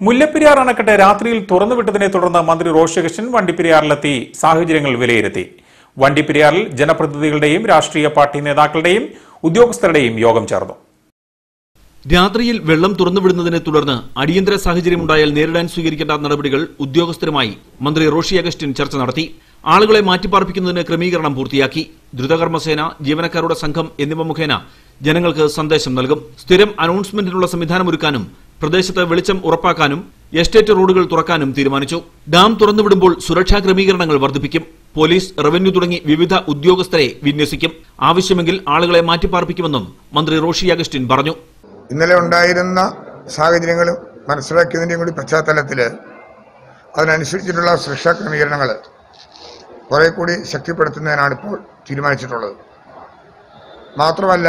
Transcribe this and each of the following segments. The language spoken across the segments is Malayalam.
മുല്ലപ്പെരിയാർ അണക്കെട്ട് രാത്രിയിൽ തുറന്നുവിട്ടതിനെ തുടർന്ന് മന്ത്രി റോഷി അഗസ്റ്റിൻ വണ്ടിപ്പെരിയാറിലെത്തി സാഹചര്യങ്ങൾ വിലയിരുത്തി വണ്ടിപ്പെരിയാറിൽ ജനപ്രതിനിധികളുടെയും രാഷ്ട്രീയ പാർട്ടി നേതാക്കളുടെയും ഉദ്യോഗസ്ഥരുടെയും യോഗം ചേർന്നു രാത്രിയിൽ വെള്ളം തുറന്നുവിടുന്നതിനെ തുടർന്ന് അടിയന്തര സാഹചര്യമുണ്ടായാൽ നേരിടാൻ സ്വീകരിക്കേണ്ട നടപടികൾ ഉദ്യോഗസ്ഥരുമായി മന്ത്രി റോഷി അഗസ്റ്റിൻ ചർച്ച നടത്തി ആളുകളെ മാറ്റിപ്പാർപ്പിക്കുന്നതിന് ക്രമീകരണം പൂർത്തിയാക്കി ദ്രുതകർമ്മസേന ജീവനക്കാരുടെ സംഘം എന്നിവ മുഖേന ജനങ്ങൾക്ക് സന്ദേശം നൽകും സ്ഥിരം അനൗൺസ്മെന്റിനുള്ള സംവിധാനമൊരുക്കാനും പ്രദേശത്ത് വെളിച്ചം ഉറപ്പാക്കാനും എസ്റ്റേറ്റ് റോഡുകൾ തുറക്കാനും തീരുമാനിച്ചു ഡാം തുറന്നുവിടുമ്പോൾ സുരക്ഷാ ക്രമീകരണങ്ങൾ വർദ്ധിപ്പിക്കും പോലീസ് റവന്യൂ തുടങ്ങി വിവിധ ഉദ്യോഗസ്ഥരെ വിന്യസിക്കും ആവശ്യമെങ്കിൽ ആളുകളെ മാറ്റിപ്പാർപ്പിക്കുമെന്നും മന്ത്രി റോഷി അഗസ്റ്റിൻ പറഞ്ഞു ഇന്നലെ ഉണ്ടായിരുന്ന സാഹചര്യങ്ങളും മനസ്സിലാക്കിയതിൻ്റെയും കൂടി പശ്ചാത്തലത്തിൽ അതിനനുസരിച്ചിട്ടുള്ള സുരക്ഷാ ക്രമീകരണങ്ങൾ കുറെ കൂടി ശക്തിപ്പെടുത്തുന്നതിനാണ് ഇപ്പോൾ തീരുമാനിച്ചിട്ടുള്ളത് മാത്രമല്ല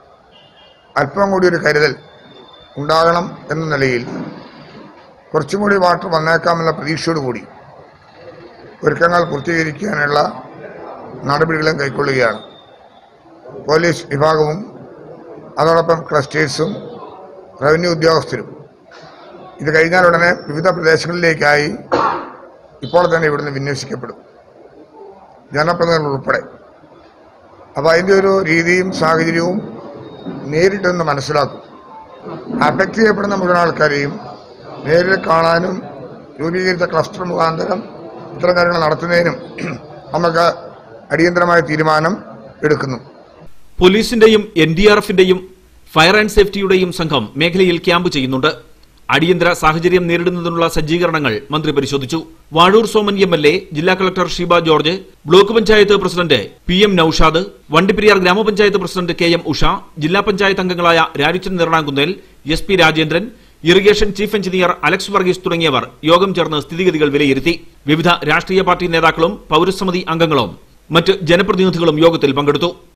അല്പം കൂടി ഒരു കരുതൽ ഉണ്ടാകണം എന്ന നിലയിൽ കുറച്ചും കൂടി വാട്ടർ വന്നേക്കാമെന്ന പ്രതീക്ഷയോടുകൂടി ഒരുക്കങ്ങൾ പൂർത്തീകരിക്കാനുള്ള നടപടികളും കൈക്കൊള്ളുകയാണ് പോലീസ് വിഭാഗവും അതോടൊപ്പം ക്ലസ്റ്റേഴ്സും റവന്യൂ ഉദ്യോഗസ്ഥരും ഇത് കഴിഞ്ഞാൽ ഉടനെ വിവിധ പ്രദേശങ്ങളിലേക്കായി ഇപ്പോൾ തന്നെ ഇവിടുന്ന് വിന്യസിക്കപ്പെടും ജനപ്രതിനിധികൾ ഉൾപ്പെടെ അപ്പോൾ അതിൻ്റെ ഒരു രീതിയും സാഹചര്യവും നേരിട്ടൊന്ന് മനസ്സിലാക്കും അഫക്റ്റ് ചെയ്യപ്പെടുന്ന മുഴുവൻ ആൾക്കാരെയും നേരിൽ കാണാനും രൂപീകരിച്ച ക്ലസ്റ്റർ മുഖാന്തരം ഇത്തരം കാര്യങ്ങൾ നടത്തുന്നതിനും നമുക്ക് അടിയന്തരമായ തീരുമാനം എടുക്കുന്നു പോലീസിന്റെയും എൻ ഡി ആർ എഫിന്റെയും ഫയർ ആൻഡ് സേഫ്റ്റിയുടെയും സംഘം മേഖലയിൽ ക്യാമ്പ് ചെയ്യുന്നുണ്ട് അടിയന്തര സാഹചര്യം നേരിടുന്നതിനുള്ള സജ്ജീകരണങ്ങൾ മന്ത്രി പരിശോധിച്ചു Vazhoor Soman M L A ജില്ലാ collector Sheeba George block panchayat president P M Noushad Vandiperiyar ഗ്രാമപഞ്ചായത്ത് പ്രസിഡന്റ് കെ എം ഉഷ ജില്ലാ പഞ്ചായത്ത് അംഗങ്ങളായ Rajuchan Niranakunnel S P Rajendran irrigation chief engineer Alex Varghese തുടങ്ങിയവർ യോഗം ചേർന്ന് സ്ഥിതിഗതികൾ വിലയിരുത്തി വിവിധ രാഷ്ട്രീയ പാർട്ടി നേതാക്കളും പൌരസമിതി അംഗങ്ങളും മറ്റ് ജനപ്രതിനിധികളും യോഗത്തിൽ പങ്കെടുത്തു